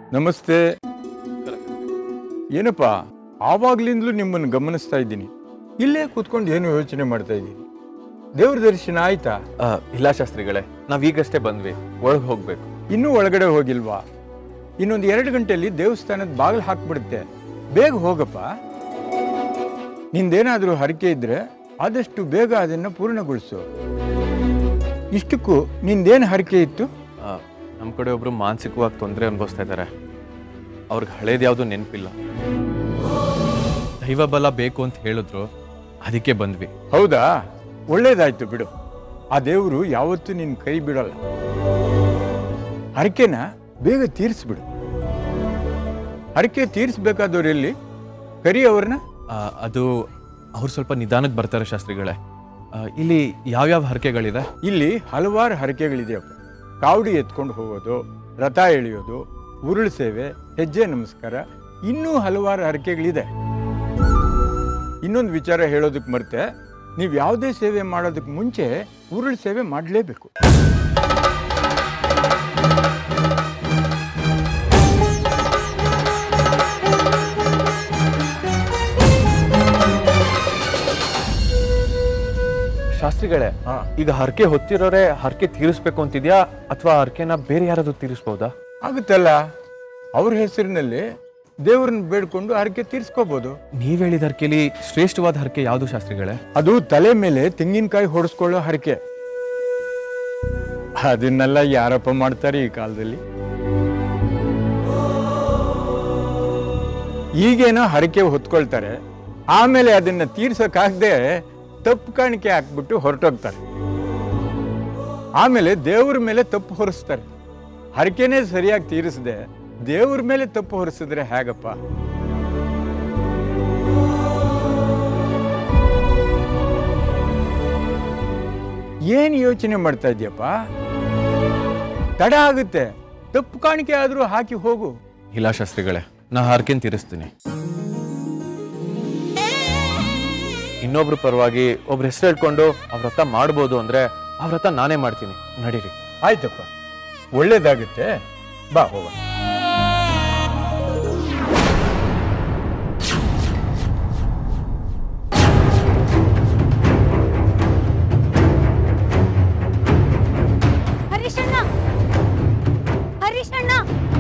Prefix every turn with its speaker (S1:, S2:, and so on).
S1: ನಮಸ್ತೆ ಏನಪ್ಪ ಆವಾಗ್ಲಿಂದಲೂ ನಿಮ್ಮನ್ನು ಗಮನಿಸ್ತಾ ಇದ್ದೀನಿ ಇಲ್ಲೇ ಕೂತ್ಕೊಂಡು ಏನು ಯೋಚನೆ ಮಾಡ್ತಾ ಇದ್ದೀನಿ ದೇವ್ರ ದರ್ಶನ ಆಯ್ತಾ
S2: ಆ, ಇಲ್ಲ ಶಾಸ್ತ್ರಿಗಳೇ ನಾವೀಗಷ್ಟೇ ಬಂದ್ವಿ ಒಳಗೆ ಹೋಗ್ಬೇಕು
S1: ಇನ್ನೂ ಒಳಗಡೆ ಹೋಗಿಲ್ವಾ ಇನ್ನೊಂದು ಎರಡು ಗಂಟೆಯಲ್ಲಿ ದೇವಸ್ಥಾನದ ಬಾಗಿಲು ಹಾಕ್ಬಿಡುತ್ತೆ ಬೇಗ ಹೋಗಪ್ಪ ನಿಂದೇನಾದರೂ ಹರಕೆ ಇದ್ರೆ ಆದಷ್ಟು ಬೇಗ ಅದನ್ನ ಪೂರ್ಣಗೊಳಿಸು ಇಷ್ಟಕ್ಕೂ ನಿಂದೇನು ಹರಕೆ ಇತ್ತು
S2: ಆ, ನಮ್ ಕಡೆ ಒಬ್ರು ಮಾನಸಿಕವಾಗಿ ತೊಂದರೆ ಅನುಭವಿಸ್ತಾ ಇದ್ದಾರೆ ಅವ್ರಿಗೆ ಹಳೇದು ಯಾವುದು ನೆನಪಿಲ್ಲ ದೈವ ಬಲ ಬೇಕು ಅಂತ ಹೇಳಿದ್ರು ಅದಕ್ಕೆ ಬಂದ್ವಿ
S1: ಹೌದಾ ಒಳ್ಳೇದಾಯ್ತು ಬಿಡು ಆ ದೇವರು ಯಾವತ್ತೂ ನಿನ್ನ ಕೈ ಬಿಡಲ್ಲ ಹರಕೆನ ಬೇಗ ತೀರಿಸ್ಬಿಡು ಹರಕೆ ತೀರಿಸ್ಬೇಕಾದವ್ರು ಎಲ್ಲಿ ಕರಿ ಅವ್ರನ್ನ
S2: ಆ, ಅದು ಅವ್ರು ಸ್ವಲ್ಪ ನಿಧಾನಕ್ಕೆ ಬರ್ತಾರೆ ಶಾಸ್ತ್ರಿಗಳೇ ಆ, ಇಲ್ಲಿ ಯಾವ್ಯಾವ ಹರಕೆಗಳಿದೆ
S1: ಇಲ್ಲಿ ಹಲವಾರು ಹರಕೆಗಳಿದೆಯಪ್ಪ ಕಾವಡಿ ಎತ್ಕೊಂಡು ಹೋಗೋದು ರಥ ಎಳೆಯೋದು ಉರುಳು ಸೇವೆ ಹೆಜ್ಜೆ ನಮಸ್ಕಾರ ಇನ್ನೂ ಹಲವಾರು ಹರಕೆಗಳಿದೆ ಇನ್ನೊಂದು ವಿಚಾರ ಹೇಳೋದಕ್ಕೆ ಮರ್ತೆ ನೀವು ಯಾವುದೇ ಸೇವೆ ಮಾಡೋದಕ್ಕೆ ಮುಂಚೆ ಉರುಳು ಸೇವೆ ಮಾಡಲೇಬೇಕು
S2: ಶಾಸ್ತ್ರಿಗಳೇ
S1: ಹಾ.
S2: ಈಗ ಹರಕೆ ಹೊತ್ತಿರೋರೆ ಹರಕೆ ತೀರಿಸ್ಬೇಕು ಅಂತಿದ್ಯಾ ಅಥವಾ ಹರಕೆನ ಬೇರೆ ಯಾರಾದ್ರೂ ತೀರಿಸ್ಬೋದಾ
S1: ಆಗುತ್ತಲ್ಲ ಅವ್ರ ಹೆಸರಿನಲ್ಲಿ ದೇವ್ರನ್ನ ಬೇಡ್ಕೊಂಡು ಹರಕೆ ತೀರ್ಸ್ಕೋಬಹುದು
S2: ನೀವ್ ಹೇಳಿದ ಹರಕೆಲಿ ಶ್ರೇಷ್ಠವಾದ ಹರಕೆ ಯಾವುದು ಶಾಸ್ತ್ರಿಗಳೇ
S1: ಅದು ತಲೆ ಮೇಲೆ ತೆಂಗಿನಕಾಯಿ ಹೊಡೆಸ್ಕೊಳ್ಳೋ ಹರಕೆ ಅದನ್ನೆಲ್ಲ ಯಾರಪ್ಪ ಮಾಡ್ತಾರೆ ಈ ಕಾಲದಲ್ಲಿ ಈಗೇನೋ ಹರಕೆ ಹೊತ್ಕೊಳ್ತಾರೆ ಆಮೇಲೆ ಅದನ್ನ ತೀರ್ಸಕ್ಕಾಗದೆ ತಪ್ಪು ಕಾಣಿಕೆ ಹಾಕ್ಬಿಟ್ಟು ಹೊರಟೋಗ್ತಾರೆ ಆಮೇಲೆ ದೇವ್ರ ಮೇಲೆ ತಪ್ಪು ಹೊರಿಸ್ತಾರೆ ಹರಕೆನೇ ಸರಿಯಾಗಿ ತೀರಿಸದೆ ದೇವ್ರ ಮೇಲೆ ತಪ್ಪು ಹೊರಿಸಿದ್ರೆ ಹೇಗಪ್ಪ ಏನ್ ಯೋಚನೆ ಮಾಡ್ತಾ ಇದೀಯಪ್ಪ ತಡ ಆಗುತ್ತೆ ತಪ್ಪು ಕಾಣಿಕೆ ಆದ್ರೂ ಹಾಕಿ ಹೋಗು
S2: ಇಲ್ಲ ಶಾಸ್ತ್ರಿಗಳೇ ನಾ ಹರಕೆನ್ ತೀರಿಸ್ತೀನಿ ಇನ್ನೊಬ್ರ ಪರವಾಗಿ ಒಬ್ರ ಹೆಸರು ಹೇಳ್ಕೊಂಡು ಅವ್ರ ವ್ರತ ಮಾಡ್ಬೋದು ಅಂದ್ರೆ ಆ ವ್ರತ ನಾನೇ ಮಾಡ್ತೀನಿ ನಡೀರಿ
S1: ಆಯ್ತಪ್ಪ ಒಳ್ಳೇದಾಗುತ್ತೆ ಬಾ ಹೋಗ
S3: ಹರೀಶಣ್ಣ ಹರೀಶಣ್ಣ